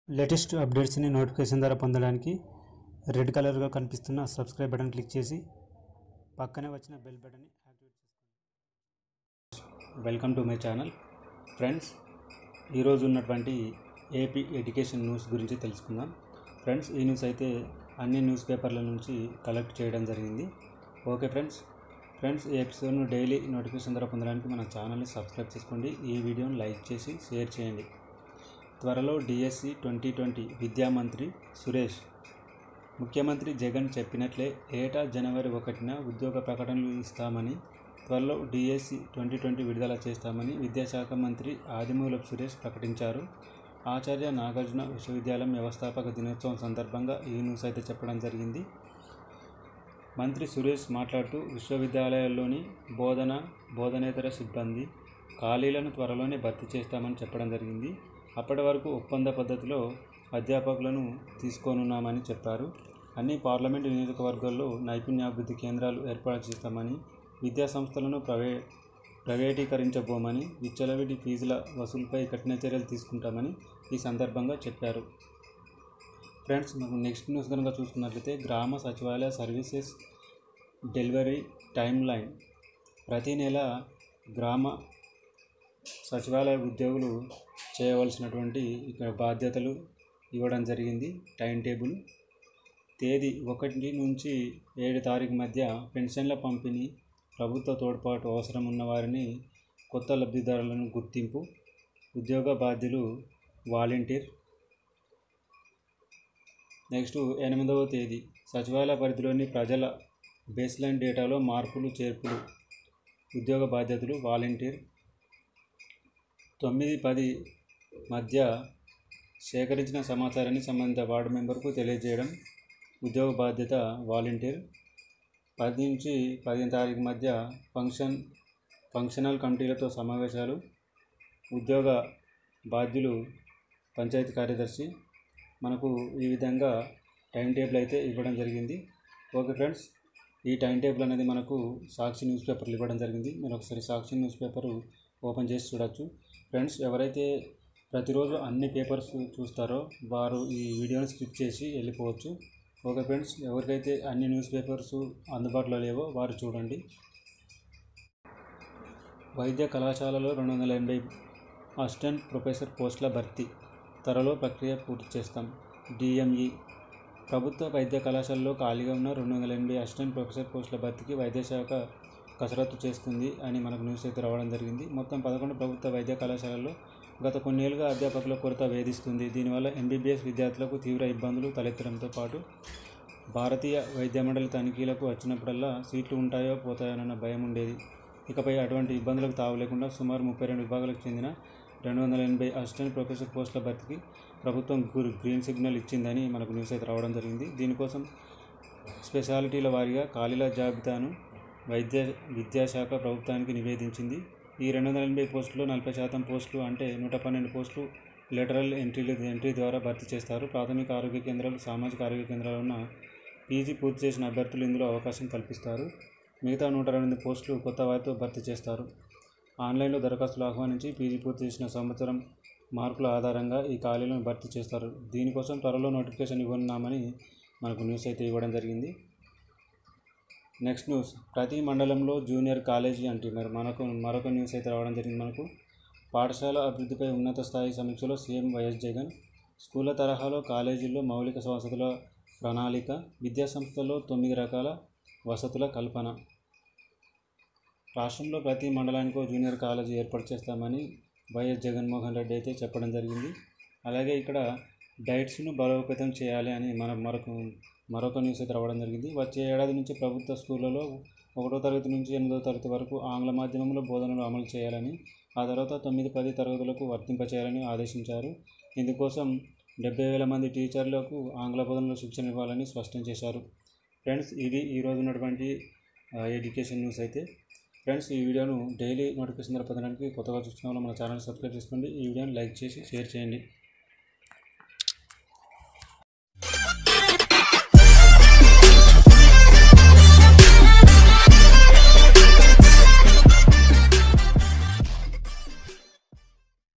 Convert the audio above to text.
latest అప్డేట్స్ని notification ద్వారా పొందడానికి red కలర్గా కనిపిస్తున్న సబ్స్క్రైబ్ బటన్ క్లిక్ చేసి పక్కనే వచ్చిన బెల్ బటన్ని యాక్టివేట్ చేసుకోండి welcome to my channel friends ఈరోజు ఉన్నటువంటి ఏపీ ఎడ్యుకేషన్ న్యూస్ గురించి తెలుసుకుందాం ఫ్రెండ్స్ ఈ న్యూస్ అయితే అన్ని న్యూస్ పేపర్ల నుంచి కలెక్ట్ చేయడం జరిగింది ఓకే ఫ్రెండ్స్ ఫ్రెండ్స్ ఈ ఎపిసోడ్ను డైలీ నోటిఫికేషన్ ద్వారా పొందడానికి మన ఛానల్ని సబ్స్క్రైబ్ చేసుకోండి ఈ వీడియోని లైక్ చేసి షేర్ చేయండి త్వరలో డిఎస్సి ట్వంటీ ట్వంటీ విద్యామంత్రి సురేష్ ముఖ్యమంత్రి జగన్ చెప్పినట్లే ఏటా జనవరి ఒకటిన ఉద్యోగ ప్రకటనలు ఇస్తామని త్వరలో డిఎస్సి ట్వంటీ ట్వంటీ విడుదల చేస్తామని విద్యాశాఖ మంత్రి ఆదిమూలపు సురేష్ ప్రకటించారు ఆచార్య నాగార్జున విశ్వవిద్యాలయం వ్యవస్థాపక దినోత్సవం సందర్భంగా ఈ న్యూస్ అయితే చెప్పడం జరిగింది మంత్రి సురేష్ మాట్లాడుతూ విశ్వవిద్యాలయాల్లోని బోధన బోధనేతర సిబ్బంది ఖాళీలను త్వరలోనే భర్తీ చేస్తామని చెప్పడం జరిగింది అప్పటి వరకు ఒప్పంద పద్ధతిలో అధ్యాపకులను తీసుకోనున్నామని చెప్పారు అన్ని పార్లమెంటు నియోజకవర్గాల్లో నైపుణ్యాభివృద్ధి కేంద్రాలు ఏర్పాటు చేస్తామని విద్యా సంస్థలను ప్రైవే ప్రైవేటీకరించబోమని విచ్చలవిడి ఫీజుల వసూలుపై కఠిన చర్యలు తీసుకుంటామని ఈ సందర్భంగా చెప్పారు ఫ్రెండ్స్ మనం నెక్స్ట్ న్యూస్ కనుక చూసుకున్నట్లయితే గ్రామ సచివాలయ సర్వీసెస్ డెలివరీ టైం లైన్ ప్రతి నెల గ్రామ సచివాలయ ఉద్యోగులు చేయవలసినటువంటి ఇక్కడ బాధ్యతలు ఇవ్వడం జరిగింది టైం టేబుల్ తేదీ ఒకటి నుంచి ఏడు తారీఖు మధ్య పెన్షన్ల పంపిణీ ప్రభుత్వ తోడ్పాటు అవసరం ఉన్న వారిని కొత్త లబ్ధిదారులను గుర్తింపు ఉద్యోగ బాధ్యులు వాలంటీర్ నెక్స్ట్ ఎనిమిదవ తేదీ సచివాలయ పరిధిలోని ప్రజల బేస్లైన్ డేటాలో మార్పులు చేర్పులు ఉద్యోగ బాధ్యతలు వాలంటీర్ తొమ్మిది పది మధ్య సేకరించిన సమాచారాన్ని సంబంధిత వార్డు మెంబర్కు తెలియజేయడం ఉద్యోగ బాధ్యత వాలంటీర్ పది నుంచి పదిహేను తారీఖు మధ్య ఫంక్షన్ ఫంక్షనల్ కమిటీలతో సమావేశాలు ఉద్యోగ బాధ్యులు పంచాయతీ కార్యదర్శి మనకు ఈ విధంగా టైం టేబుల్ అయితే ఇవ్వడం జరిగింది ఓకే ఫ్రెండ్స్ ఈ టైం టేబుల్ అనేది మనకు సాక్షి న్యూస్ పేపర్లు ఇవ్వడం జరిగింది మీరు ఒకసారి సాక్షి న్యూస్ పేపర్ ఓపెన్ చేసి చూడొచ్చు ఫ్రెండ్స్ ఎవరైతే ప్రతిరోజు అన్ని పేపర్స్ చూస్తారో వారు ఈ వీడియోని స్కిప్ చేసి వెళ్ళిపోవచ్చు ఓకే ఫ్రెండ్స్ ఎవరికైతే అన్ని న్యూస్ పేపర్స్ అందుబాటులో లేవో వారు చూడండి వైద్య కళాశాలలో రెండు వందల ఎనభై అసిస్టెంట్ ప్రొఫెసర్ పోస్టుల భర్తీ త్వరలో ప్రక్రియ పూర్తి చేస్తాం డిఎంఈ ప్రభుత్వ వైద్య కళాశాలలో ఖాళీగా ఉన్న రెండు వందల ఎనభై అసిస్టెంట్ ప్రొఫెసర్ పోస్టుల భర్తీకి వైద్యశాఖ కసరత్తు చేస్తుంది అని మనకు న్యూస్ అయితే రావడం జరిగింది మొత్తం పదకొండు ప్రభుత్వ వైద్య కళాశాలల్లో గత కొన్నేళ్లుగా అధ్యాపకుల కొరత వేధిస్తుంది దీనివల్ల ఎంబీబీఎస్ విద్యార్థులకు తీవ్ర ఇబ్బందులు తలెత్తడంతో పాటు భారతీయ వైద్య మండలి తనిఖీలకు వచ్చినప్పుడల్లా సీట్లు ఉంటాయో పోతాయోనన్న భయం ఉండేది ఇకపై అటువంటి ఇబ్బందులకు తావు లేకుండా సుమారు ముప్పై రెండు విభాగాలకు చెందిన రెండు వందల ఎనభై అసిస్టెంట్ ప్రొఫెసర్ పోస్టుల భర్తీకి ప్రభుత్వం గురు గ్రీన్ సిగ్నల్ ఇచ్చిందని మనకు న్యూస్ అయితే రావడం జరిగింది దీనికోసం స్పెషాలిటీల వారీగా ఖాళీల జాబితాను వైద్య విద్యాశాఖ ప్రభుత్వానికి నివేదించింది ఈ రెండు వందల ఎనభై పోస్టులు నలభై శాతం పోస్టులు అంటే నూట పన్నెండు పోస్టులు లెటరల్ ఎంట్రీలు ఎంట్రీ ద్వారా భర్తీ చేస్తారు ప్రాథమిక ఆరోగ్య కేంద్రాలు సామాజిక ఆరోగ్య కేంద్రాలు ఉన్న పీజీ పూర్తి చేసిన అభ్యర్థులు ఇందులో అవకాశం కల్పిస్తారు మిగతా నూట రెండు పోస్టులు కొత్త వారితో భర్తీ చేస్తారు ఆన్లైన్లో దరఖాస్తులు ఆహ్వానించి పీజీ పూర్తి చేసిన సంవత్సరం మార్కుల ఆధారంగా ఈ ఖాళీలను భర్తీ చేస్తారు దీనికోసం త్వరలో నోటిఫికేషన్ ఇవ్వనున్నామని మనకు న్యూస్ అయితే ఇవ్వడం జరిగింది నెక్స్ట్ న్యూస్ ప్రతి మండలంలో జూనియర్ కాలేజీ అంటున్నారు మనకు మరొక న్యూస్ అయితే రావడం జరిగింది మనకు పాఠశాల అభివృద్ధిపై ఉన్నత స్థాయి సమీక్షలో సీఎం వైఎస్ జగన్ స్కూళ్ళ తరహాలో కాలేజీల్లో మౌలిక వసతుల ప్రణాళిక విద్యాసంస్థల్లో తొమ్మిది రకాల వసతుల కల్పన రాష్ట్రంలో ప్రతి మండలానికో జూనియర్ కాలేజీ ఏర్పాటు చేస్తామని వైఎస్ జగన్మోహన్ రెడ్డి అయితే చెప్పడం జరిగింది అలాగే ఇక్కడ డైట్స్ను బలోపేతం చేయాలి అని మన మరొక మరొక న్యూస్ అయితే రావడం జరిగింది వచ్చే ఏడాది నుంచి ప్రభుత్వ స్కూళ్ళలో ఒకటో తరగతి నుంచి ఎనిమిదో తరగతి వరకు ఆంగ్ల మాధ్యమంలో బోధనలు అమలు చేయాలని ఆ తర్వాత తొమ్మిది పది తరగతులకు వర్తింపచేయాలని ఆదేశించారు ఇందుకోసం డెబ్బై వేల మంది టీచర్లకు ఆంగ్ల బోధనలో శిక్షణ ఇవ్వాలని స్పష్టం చేశారు ఫ్రెండ్స్ ఇది ఈరోజు ఉన్నటువంటి ఎడ్యుకేషన్ న్యూస్ అయితే ఫ్రెండ్స్ ఈ వీడియోను డైలీ నోటిఫికేషన్ ద్వారా పొందడానికి కొత్తగా చూస్తున్న వాళ్ళు మన ఛానల్ సబ్స్క్రైబ్ చేసుకోండి ఈ వీడియోని లైక్ చేసి షేర్ చేయండి